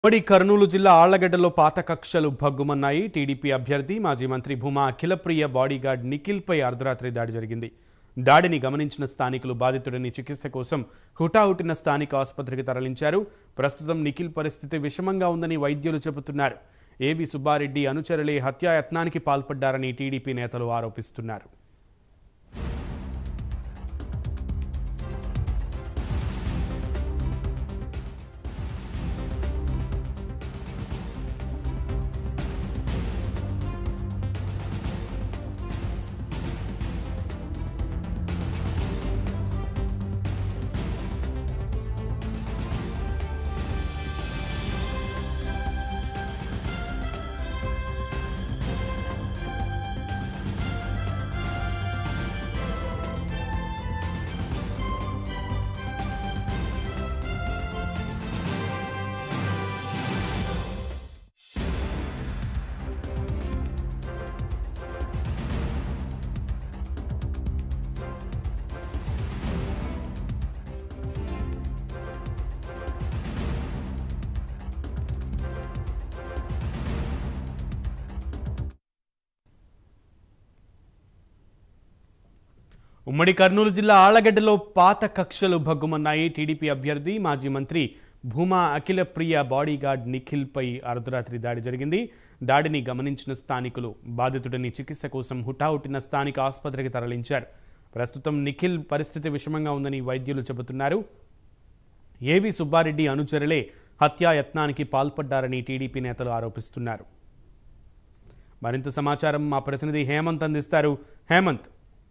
ఉమ్మడి కర్నూలు జిల్లా ఆళ్లగడ్డలో పాత కక్షలు భగ్గుమన్నాయి టీడీపీ అభ్యర్థి మాజీ మంత్రి భూమా అఖిలప్రియ బాడీగార్డ్ నిఖిల్పై అర్ధరాత్రి దాడి జరిగింది దాడిని గమనించిన స్థానికులు బాధితుడిని చికిత్స కోసం హుటాహుటిన స్థానిక ఆసుపత్రికి తరలించారు ప్రస్తుతం నిఖిల్ పరిస్థితి విషమంగా ఉందని వైద్యులు చెబుతున్నారు ఏవి సుబ్బారెడ్డి అనుచరులే హత్యాయత్నానికి పాల్పడ్డారని టీడీపీ నేతలు ఆరోపిస్తున్నారు ఉమ్మడి కర్నూలు జిల్లా ఆళ్లగడ్డలో పాత కక్షలు భగ్గుమన్నాయి టీడీపీ అభ్యర్థి మాజీ మంత్రి భూమా అఖిలప్రియ బాడీగార్డ్ నిఖిల్పై అర్ధరాత్రి దాడి జరిగింది దాడిని గమనించిన స్థానికులు బాధితుడిని చికిత్స కోసం హుటాహుటిన స్థానిక ఆసుపత్రికి తరలించారు ప్రస్తుతం నిఖిల్ పరిస్థితి విషమంగా ఉందని వైద్యులు చెబుతున్నారు ఏవి సుబ్బారెడ్డి అనుచరులే హత్యాయత్నానికి పాల్పడ్డారని టీడీపీ నేతలు ఆరోపిస్తున్నారు మరింత సమాచారం మా ప్రతినిధి హేమంత్ అందిస్తారు హేమంత్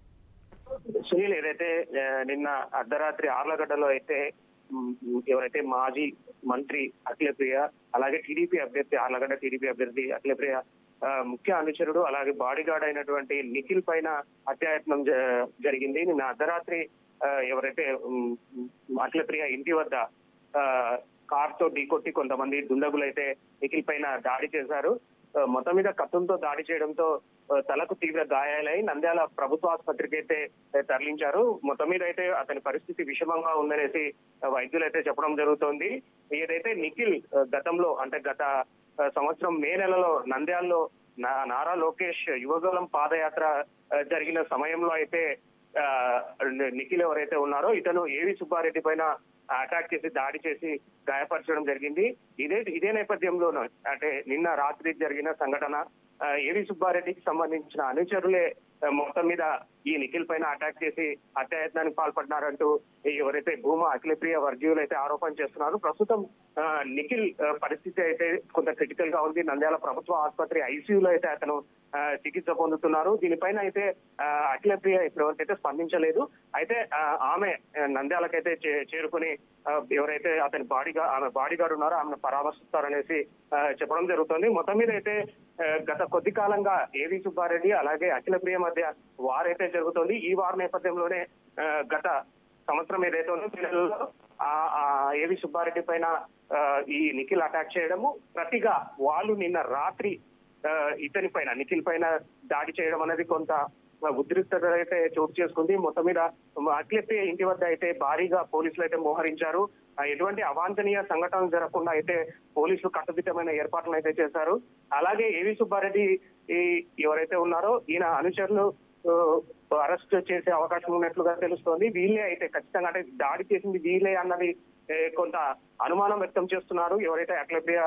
సునీల్ ఏదైతే ఆ, నిన్న అర్ధరాత్రి ఆర్లగడ్డలో అయితే మ్, ఎవరైతే మాజీ మంత్రి అఖిలప్రియ అలాగే టీడీపీ అభ్యర్థి ఆర్లగడ్డ టీడీపీ అభ్యర్థి అఖిలప్రియ ఆ, ముఖ్య అనుచరుడు అలాగే బాడీగార్డ్ అయినటువంటి నిఖిల్ పైన హత్యాయత్నం జ- జరిగింది నిన్న అర్ధరాత్రి ఆ, ఎవరైతే మ్, మ్, అఖిలప్రియ ఇంటి వద్ద ఆ, కార్ తో ఢీకొట్టి కొంతమంది దుండగులు అయితే నిఖిల్ పైన దాడి చేశారు ఆ, మొత్తం మీద కత్తులతో దాడి చేయడంతో ఆ, తలకు తీవ్ర గాయాలై నంద్యాల ప్రభుత్వ ఆసుపత్రికి అయితే ఆ, తరలించారు మొత్తం మీద అయితే అతని పరిస్థితి విషమంగా ఉందనేసి ఆ, వైద్యులు అయితే చెప్పడం జరుగుతోంది ఏదైతే నిఖిల్ ఆ, గతంలో అంటే గత ఆ, సంవత్సరం మే నెలలో నంద్యాలలో నా- నారా లోకేష్ యువగలం పాదయాత్ర ఆ, జరిగిన సమయంలో అయితే ఆ, నిఖిల్ ఎవరైతే ఉన్నారో ఇతను ఏవి సుబ్బారెడ్డి పైన అటాక్ చేసి దాడి చేసి గాయపరచడం జరిగింది ఇదే ఇదే నేపథ్యంలోనూ అంటే నిన్న రాత్రి జరిగిన సంఘటన ఆ, ఏవి సుబ్బారెడ్డికి సంబంధించిన అనుచరులే ఆ, మొత్తం మీద ఈ నిఖిల్ పైన అటాక్ చేసి హత్యాయత్నానికి పాల్పడినారంటూ ఈ ఎవరైతే భూమా అఖిలప్రియ వర్గీయులు అయితే ఆరోపణ చేస్తున్నారు ప్రస్తుతం ఆ, నిఖిల్ ఆ, పరిస్థితి అయితే కొంత క్రిటికల్ గా ఉంది నంద్యాల ప్రభుత్వ ఆసుపత్రి ఐసీయూలో అయితే అతను ఆ, చికిత్స పొందుతున్నారు దీనిపైన అయితే ఆ, అఖిలప్రియ ఇప్పటివరకు అయితే స్పందించలేదు అయితే ఆ, ఆమె ఆ, నంద్యాలకైతే చే- చేరుకుని ఆ, ఎవరైతే అతని బాడీగా ఆమె బాడీగార్డ్ ఉన్నారో ఆమెను పరామర్శిస్తారనేసి ఆ, చెప్పడం జరుగుతుంది మొత్తం మీద అయితే ఆ, గత కొద్ది కాలంగా ఏవి సుబ్బారెడ్డి అలాగే అఖిలప్రియ మధ్య వారైతే జరుగుతుంది ఈ వార నేపథ్యంలోనే ఆ, గత సంవత్సరం ఏదైతే ఉందో ఈ నెలలో ఆ ఆ ఏవి సుబ్బారెడ్డి పైన ఆ, ఈ నిఖిల్ అటాక్ చేయడము ప్రతిగా వాళ్ళు నిన్న రాత్రి ఆ, ఇతని పైన నిఖిల్ పైన దాడి చేయడం అనేది కొంత ఉద్రిక్తత అయితే చోటు చేసుకుంది మొత్తం మీద అఖిలప్రియ ఇంటి వద్ద అయితే భారీగా పోలీసులు అయితే మోహరించారు ఆ, ఎటువంటి అవాంఛనీయ సంఘటనలు జరగకుండా అయితే పోలీసులు కట్టుదిట్టమైన ఏర్పాట్లను అయితే చేశారు అలాగే ఏవి సుబ్బారెడ్డి ఈ ఎవరైతే ఉన్నారో ఈయన అనుచరులు ఆ, అరెస్ట్ చేసే అవకాశం ఉన్నట్లుగా తెలుస్తోంది వీళ్ళే అయితే ఖచ్చితంగా అంటే దాడి చేసింది వీళ్ళే అన్నది ఏ, కొంత అనుమానం వ్యక్తం చేస్తున్నారు ఎవరైతే అఖిలప్రియ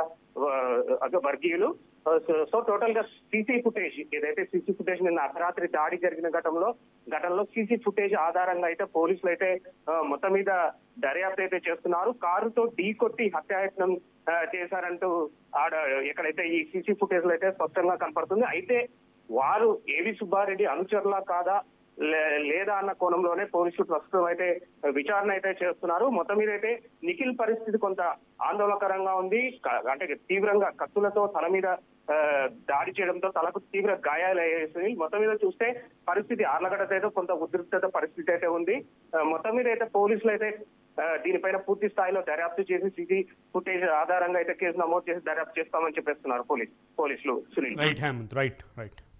ఆ, వర్గీయులు ఆ, సో- సో టోటల్ గా సీసీ ఫుటేజ్ ఏదైతే సీసీ ఫుటేజ్ నిన్న అర్ధరాత్రి దాడి జరిగిన ఘటనలో ఘటనలో సీసీ ఫుటేజ్ ఆధారంగా అయితే పోలీసులు అయితే ఆ, మొత్తం మీద దర్యాప్తు అయితే చేస్తున్నారు కారుతో ఢీ కొట్టి హత్యాయత్నం ఆ, చేశారంటూ ఆడ ఎక్కడైతే ఈ సీసీ ఫుటేజ్ లో అయితే స్పష్టంగా కనపడుతుంది అయితే వారు ఏవి సుబ్బారెడ్డి అనుచరులా కాదా లే- లేదా అన్న కోణంలోనే పోలీసులు ప్రస్తుతం అయితే విచారణ అయితే చేస్తున్నారు మొత్తం మీద అయితే నిఖిల్ పరిస్థితి కొంత ఆందోళనకరంగా ఉంది క- అంటే తీవ్రంగా కత్తులతో తల మీద ఆ, దాడి చేయడంతో తలకు తీవ్ర గాయాలు అయ్యేసి మొత్తం మీద చూస్తే పరిస్థితి ఆర్లగడ్డ అయితే కొంత ఉద్రిక్తత పరిస్థితి అయితే ఉంది ఆ, మొత్తం మీద అయితే పోలీసులు అయితే ఆ, దీనిపైన పూర్తి స్థాయిలో దర్యాప్తు చేసి సిటీ ఫుటేజ్ ఆధారంగా అయితే కేసు నమోదు చేసి దర్యాప్తు చేస్తామని చెప్పేస్తున్నారు పోలీస్ పోలీసులు Sunil right Hemanth right right